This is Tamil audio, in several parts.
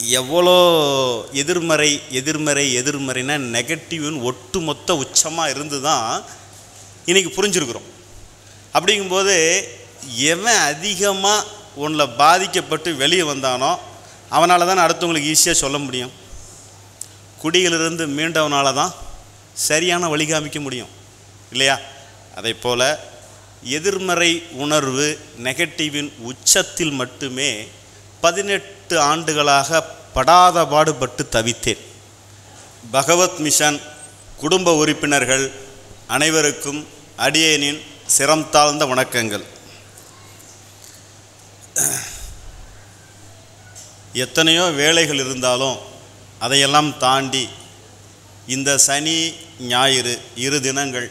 எவ்வளோ எதிர்மறை எதிர்மறை எதிர்மறைனா நெகட்டிவ்னு ஒட்டுமொத்த உச்சமாக இருந்து தான் இன்றைக்கி புரிஞ்சிருக்கிறோம் அப்படிங்கும்போது எவன் அதிகமாக உன்னில் பாதிக்கப்பட்டு வெளியே வந்தானோ அவனால தான் அடுத்தவங்களுக்கு ஈஸியாக சொல்ல முடியும் குடியிலிருந்து மீண்டவனால தான் சரியான வழி காமிக்க முடியும் இல்லையா அதை போல் எதிர்மறை உணர்வு நெகட்டிவின் உச்சத்தில் மட்டுமே பதினெட்டு ஆண்டுகளாக படாத பாடுபட்டு தவித்தேன் பகவத் மிஷன் குடும்ப உறுப்பினர்கள் அனைவருக்கும் அடியேனின் சிரம் தாழ்ந்த வணக்கங்கள் எத்தனையோ வேலைகள் இருந்தாலும் அதையெல்லாம் தாண்டி இந்த சனி ஞாயிறு இரு தினங்கள்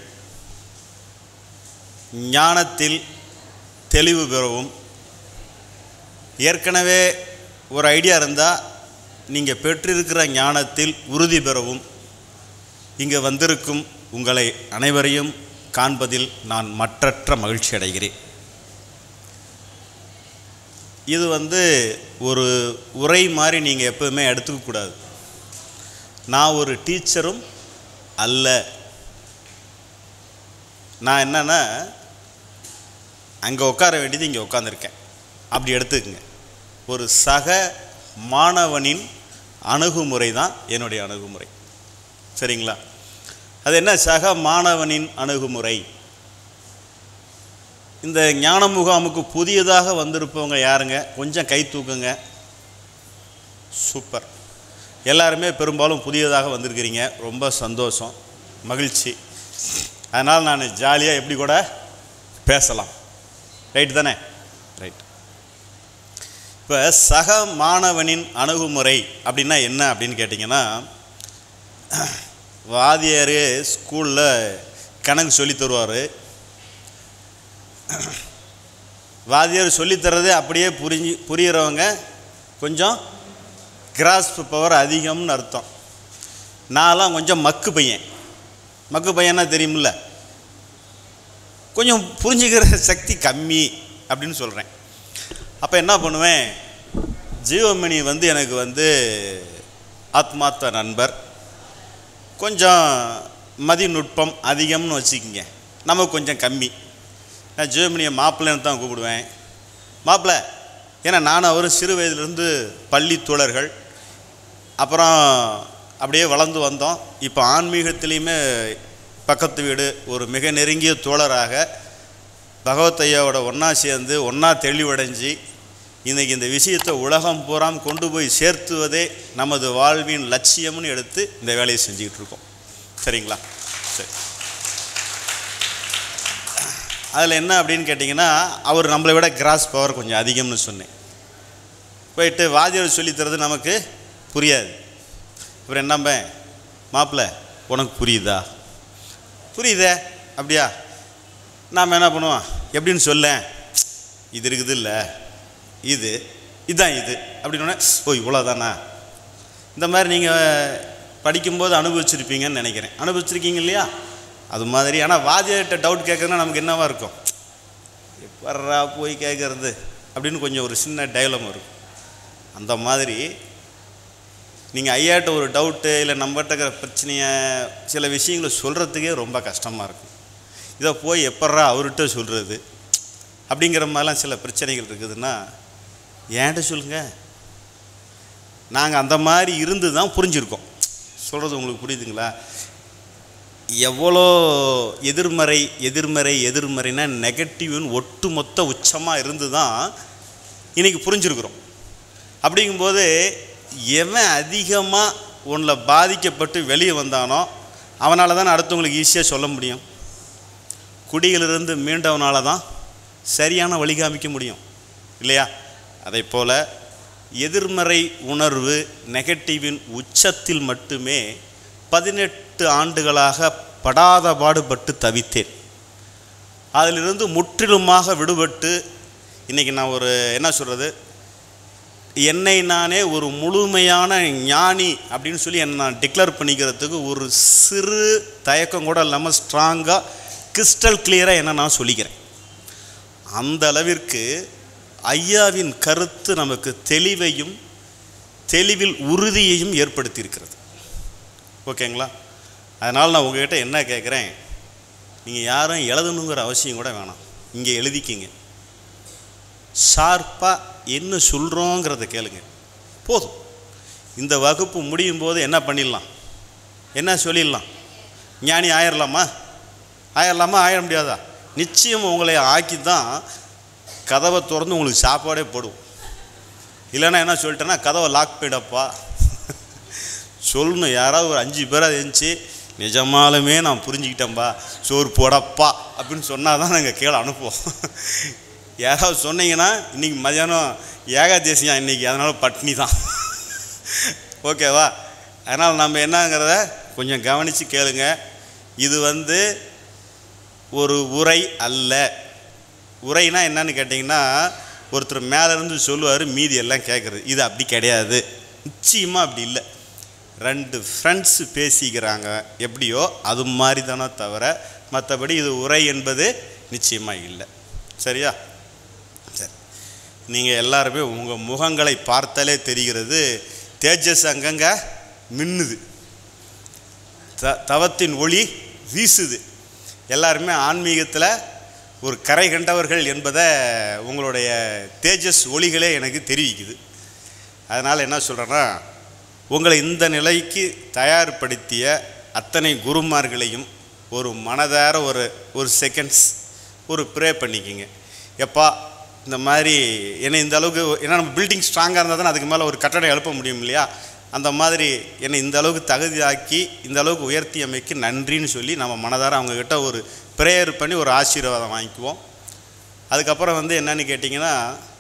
ஞானத்தில் தெளிவு பெறவும் ஏற்கனவே ஒரு ஐடியா இருந்தால் நீங்கள் பெற்றிருக்கிற ஞானத்தில் உறுதி பெறவும் இங்கே வந்திருக்கும் உங்களை அனைவரையும் காண்பதில் நான் மற்றற்ற மகிழ்ச்சி அடைகிறேன் இது வந்து ஒரு உரை மாதிரி நீங்கள் எப்போவுமே எடுத்துக்கக்கூடாது நான் ஒரு டீச்சரும் அல்ல நான் என்னன்னா அங்கே உட்கார வேண்டியது இங்கே உட்காந்துருக்கேன் அப்படி எடுத்துக்கங்க ஒரு சக மாணவனின் அணுகுமுறை தான் என்னுடைய அணுகுமுறை சரிங்களா அது என்ன சக மாணவனின் அணுகுமுறை இந்த ஞான முகாமுக்கு புதியதாக வந்திருப்பவங்க யாருங்க கொஞ்சம் கை தூக்குங்க சூப்பர் எல்லாருமே பெரும்பாலும் புதியதாக வந்திருக்கிறீங்க ரொம்ப சந்தோஷம் மகிழ்ச்சி அதனால் நான் ஜாலியாக எப்படி கூட பேசலாம் ரைட் தானே ரைட் இப்போ சக மாணவனின் அணுகுமுறை அப்படின்னா என்ன அப்படின்னு கேட்டிங்கன்னா வாதியார் ஸ்கூலில் கணக்கு சொல்லி தருவார் வாதியார் சொல்லித்தரது அப்படியே புரிஞ்சு புரிகிறவங்க கொஞ்சம் கிராஸ்ப் பவர் அதிகம்னு அர்த்தம் நான்லாம் கொஞ்சம் மக்கு பையன் மக்கு பையனா தெரியுமில்ல கொஞ்சம் புரிஞ்சுக்கிற சக்தி கம்மி அப்படின்னு சொல்கிறேன் அப்போ என்ன பண்ணுவேன் ஜீவமணி வந்து எனக்கு வந்து ஆத்மார்த்த நண்பர் கொஞ்சம் மதிநுட்பம் அதிகம்னு வச்சுக்கிங்க நமக்கு கொஞ்சம் கம்மி நான் ஜீவமணியை மாப்பிள்ளைன்னு தான் கூப்பிடுவேன் மாப்பிள்ளை ஏன்னா நானும் அவரும் சிறு வயதிலிருந்து பள்ளி தோழர்கள் அப்புறம் அப்படியே வளர்ந்து வந்தோம் இப்போ ஆன்மீகத்திலையுமே பக்கத்து வீடு ஒரு மிக நெருங்கிய தோழராக பகவத் ஐயாவோட ஒன்றா சேர்ந்து ஒன்றா தெளிவடைஞ்சு இன்றைக்கி இந்த விஷயத்தை உலகம் பூராம் கொண்டு போய் சேர்த்துவதே நமது வாழ்வின் லட்சியம்னு எடுத்து இந்த வேலையை செஞ்சுக்கிட்டு இருக்கோம் சரிங்களா சரி அதில் என்ன அப்படின்னு கேட்டிங்கன்னா அவர் நம்மளை விட கிராஸ் பவர் கொஞ்சம் அதிகம்னு சொன்னேன் போயிட்டு வாத்தியார் சொல்லித்தரது நமக்கு புரியாது அப்புறம் என்னம்ப மாப்பிள்ளை உனக்கு புரியுதா புரியுதே அப்படியா நாம் என்ன பண்ணுவோம் எப்படின்னு சொல்ல இது இருக்குது இல்லை இது இதுதான் இது அப்படின்னு ஓ இவ்வளோதானா இந்த மாதிரி நீங்கள் படிக்கும்போது அனுபவிச்சிருப்பீங்கன்னு நினைக்கிறேன் அனுபவிச்சிருக்கீங்க இல்லையா அது மாதிரி ஆனால் வாத்தியார்கிட்ட டவுட் கேட்குறதுனா நமக்கு என்னவா இருக்கும் எப்பட்றா போய் கேட்குறது அப்படின்னு கொஞ்சம் ஒரு சின்ன டயலம் இருக்கும் அந்த மாதிரி நீங்கள் ஐயாட்ட ஒரு டவுட்டு இல்லை நம்மகிட்ட இருக்கிற பிரச்சனையை சில விஷயங்களை சொல்கிறதுக்கே ரொம்ப கஷ்டமாக இருக்கும் இதை போய் எப்பட்றா அவர்கிட்ட சொல்கிறது அப்படிங்கிற மாதிரிலாம் சில பிரச்சனைகள் இருக்குதுன்னா ஏன்ட்ட சொல்லுங்கள் நாங்கள் அந்த மாதிரி இருந்து தான் புரிஞ்சிருக்கோம் சொல்கிறது உங்களுக்கு புரியுதுங்களா எவ்வளோ எதிர்மறை எதிர்மறை எதிர்மறைனா நெகட்டிவ்னு ஒட்டுமொத்த உச்சமாக இருந்து தான் இன்றைக்கி புரிஞ்சிருக்கிறோம் அப்படிங்கும்போது எவன் அதிகமாக உன்னில் பாதிக்கப்பட்டு வெளியே வந்தானோ அவனால தான் அடுத்தவங்களுக்கு ஈஸியாக சொல்ல முடியும் குடியிலிருந்து மீண்டவனால தான் சரியான வழி காமிக்க முடியும் இல்லையா அதை போல் எதிர்மறை உணர்வு நெகட்டிவின் உச்சத்தில் மட்டுமே பதினெட்டு ஆண்டுகளாக படாத பாடுபட்டு தவித்தேன் அதிலிருந்து முற்றிலுமாக விடுபட்டு இன்றைக்கி நான் ஒரு என்ன சொல்கிறது என்னை நானே ஒரு முழுமையான ஞானி அப்படின்னு சொல்லி என்னை நான் டிக்ளேர் பண்ணிக்கிறதுக்கு ஒரு சிறு தயக்கம் கூட இல்லாமல் ஸ்ட்ராங்காக கிறிஸ்டல் கிளியராக என்ன நான் சொல்லிக்கிறேன் அந்த அளவிற்கு ஐயாவின் கருத்து நமக்கு தெளிவையும் தெளிவில் உறுதியையும் ஏற்படுத்தி இருக்கிறது ஓகேங்களா அதனால் நான் உங்ககிட்ட என்ன கேட்குறேன் நீங்கள் யாரும் எழுதணுங்கிற அவசியம் கூட வேணாம் இங்கே எழுதிக்கிங்க ஷார்ப்பாக என்ன சொல்கிறோங்கிறத கேளுங்க போதும் இந்த வகுப்பு முடியும் போது என்ன பண்ணிடலாம் என்ன சொல்லிடலாம் ஞானி ஆயிரலாமா ஆயிரலாமா ஆயிட முடியாதா நிச்சயம் உங்களை ஆக்கி தான் கதவை திறந்து உங்களுக்கு சாப்பாடே போடுவோம் இல்லைன்னா என்ன சொல்லிட்டேன்னா கதவை லாக் பண்ணிடப்பா சொல்லணும் யாராவது ஒரு அஞ்சு பேராக இருந்துச்சு நிஜமாலுமே நான் புரிஞ்சுக்கிட்டேன்பா சோறு போடப்பா அப்படின்னு சொன்னால் தான் நாங்கள் கீழே அனுப்புவோம் யாராவது சொன்னீங்கன்னா இன்றைக்கி மதியானம் ஏகாதேசியம் இன்றைக்கி அதனால் பட்னி தான் ஓகேவா அதனால் நம்ம என்னங்கிறத கொஞ்சம் கவனித்து கேளுங்க இது வந்து ஒரு உரை அல்ல உரைனா என்னன்னு கேட்டிங்கன்னா ஒருத்தர் மேலேருந்து சொல்லுவார் மீதி எல்லாம் கேட்குறது இது அப்படி கிடையாது நிச்சயமாக அப்படி இல்லை ரெண்டு ஃப்ரெண்ட்ஸ் பேசிக்கிறாங்க எப்படியோ அது மாதிரி தானே தவிர மற்றபடி இது உரை என்பது நிச்சயமாக இல்லை சரியா சரி நீங்கள் எல்லாருமே உங்கள் முகங்களை பார்த்தாலே தெரிகிறது தேஜஸ் அங்கங்க மின்னுது த தவத்தின் ஒளி வீசுது எல்லாருமே ஆன்மீகத்தில் ஒரு கரை கண்டவர்கள் என்பதை உங்களுடைய தேஜஸ் ஒளிகளே எனக்கு தெரிவிக்குது அதனால் என்ன சொல்கிறேன்னா உங்களை இந்த நிலைக்கு தயார்படுத்திய அத்தனை குருமார்களையும் ஒரு மனதார ஒரு ஒரு செகண்ட்ஸ் ஒரு ப்ரே பண்ணிக்கிங்க எப்பா இந்த மாதிரி என்னை இந்த அளவுக்கு ஏன்னா நம்ம பில்டிங் ஸ்ட்ராங்காக இருந்தால் தான் அதுக்கு மேலே ஒரு கட்டடம் எழுப்ப முடியும் இல்லையா அந்த மாதிரி என்னை இந்த அளவுக்கு தகுதியாக்கி இந்த அளவுக்கு உயர்த்தி அமைக்கு நன்றின்னு சொல்லி நம்ம மனதார அவங்கக்கிட்ட ஒரு ப்ரேயர் பண்ணி ஒரு ஆசீர்வாதம் வாங்கிக்குவோம் அதுக்கப்புறம் வந்து என்னன்னு கேட்டிங்கன்னா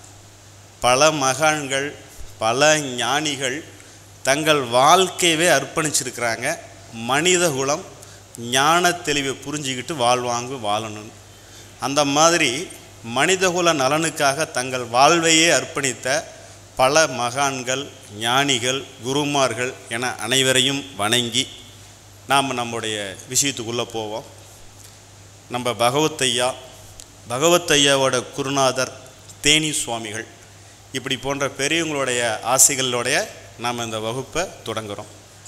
பல மகான்கள் பல ஞானிகள் தங்கள் வாழ்க்கையவே அர்ப்பணிச்சிருக்கிறாங்க மனித குலம் ஞான தெளிவை புரிஞ்சுக்கிட்டு வாழ்வாங்க வாழணும் அந்த மாதிரி மனிதகுல நலனுக்காக தங்கள் வாழ்வையே அர்ப்பணித்த பல மகான்கள் ஞானிகள் குருமார்கள் என அனைவரையும் வணங்கி நாம் நம்முடைய விஷயத்துக்குள்ளே போவோம் நம்ம பகவத்தையா பகவத்தையாவோட குருநாதர் தேனி சுவாமிகள் இப்படி போன்ற பெரியவங்களுடைய ஆசைகளோடைய நாம் இந்த வகுப்பை தொடங்குகிறோம்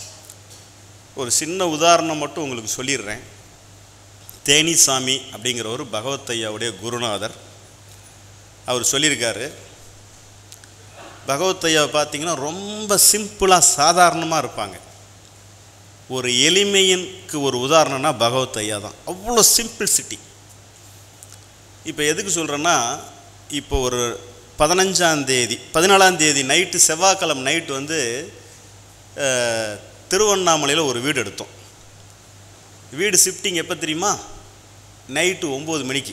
ஒரு சின்ன உதாரணம் மட்டும் உங்களுக்கு சொல்லிடுறேன் தேனிசாமி அப்படிங்கிற ஒரு பகவத்தையாவுடைய குருநாதர் அவர் சொல்லியிருக்காரு பகவத்தையாவை பார்த்தீங்கன்னா ரொம்ப சிம்பிளாக சாதாரணமாக இருப்பாங்க ஒரு எளிமையின்க்கு ஒரு உதாரணம்னா பகவத்தையா தான் அவ்வளோ சிம்பிள்சிட்டி இப்போ எதுக்கு சொல்கிறேன்னா இப்போ ஒரு பதினஞ்சாம் தேதி பதினாலாம் தேதி நைட்டு செவ்வாய்க்கிழமை நைட்டு வந்து அஹ், திருவண்ணாமலையில் ஒரு வீடு எடுத்தோம் வீடு ஷிஃப்டிங் எப்போ தெரியுமா நைட்டு ஒம்பது மணிக்கு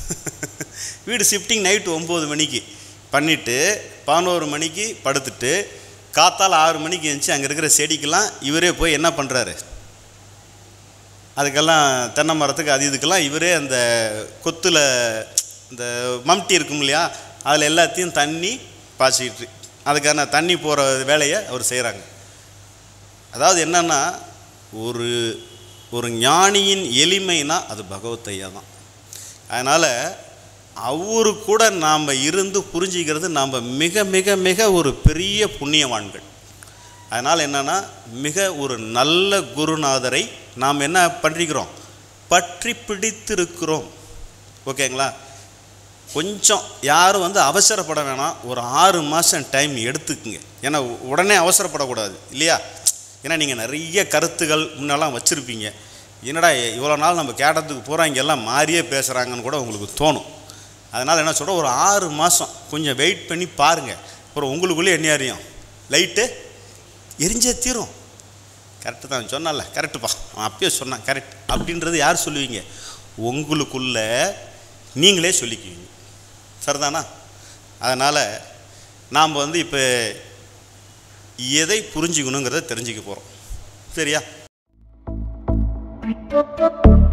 வீடு ஷிஃப்டிங் நைட்டு ஒம்பது மணிக்கு பண்ணிவிட்டு பதினோரு மணிக்கு படுத்துட்டு காத்தால் ஆறு மணிக்கு எழுந்துச்சி அங்கே இருக்கிற செடிக்கெல்லாம் இவரே போய் என்ன பண்ணுறாரு அதுக்கெல்லாம் தென்னை மரத்துக்கு அது இதுக்கெல்லாம் இவரே அந்த கொத்தில் இந்த மம்டி இருக்கும் இல்லையா அதில் எல்லாத்தையும் தண்ணி பாய்ச்சிக்கிட்டு அதுக்கான தண்ணி போகிற வேலையை அவர் செய்கிறாங்க அதாவது என்னன்னா ஒரு ஒரு ஞானியின் எளிமைனா அது பகவத்தையா தான் அதனால் அவரு கூட நாம் இருந்து புரிஞ்சிக்கிறது நாம் மிக மிக மிக ஒரு பெரிய புண்ணியவான்கள் அதனால் என்னன்னா மிக ஒரு நல்ல குருநாதரை நாம் என்ன பண்ணிக்கிறோம் பற்றி பிடித்திருக்கிறோம் ஓகேங்களா கொஞ்சம் யாரும் வந்து அவசரப்பட வேணாம் ஒரு ஆறு மாதம் டைம் எடுத்துக்குங்க ஏன்னா உடனே அவசரப்படக்கூடாது இல்லையா ஏன்னா நீங்கள் நிறைய கருத்துகள் முன்னெல்லாம் வச்சுருப்பீங்க என்னடா இவ்வளோ நாள் நம்ம கேட்டதுக்கு பூரா இங்க எல்லாம் மாறியே பேசுகிறாங்கன்னு கூட உங்களுக்கு தோணும் அதனால் என்ன சொல்கிறோம் ஒரு ஆறு மாதம் கொஞ்சம் வெயிட் பண்ணி பாருங்கள் அப்புறம் உங்களுக்குள்ளே என்ன அறியும் லைட்டு எரிஞ்சே தீரும் கரெக்டு தான் சொன்னால கரெக்டுப்பா அவன் அப்பயே சொன்னான் கரெக்ட் அப்படின்றது யார் சொல்லுவீங்க உங்களுக்குள்ள நீங்களே சொல்லிக்குவீங்க சரிதானா அதனால் நாம் வந்து இப்போ எதை புரிஞ்சுக்கணுங்கிறத தெரிஞ்சுக்க போகிறோம் சரியா Thank you.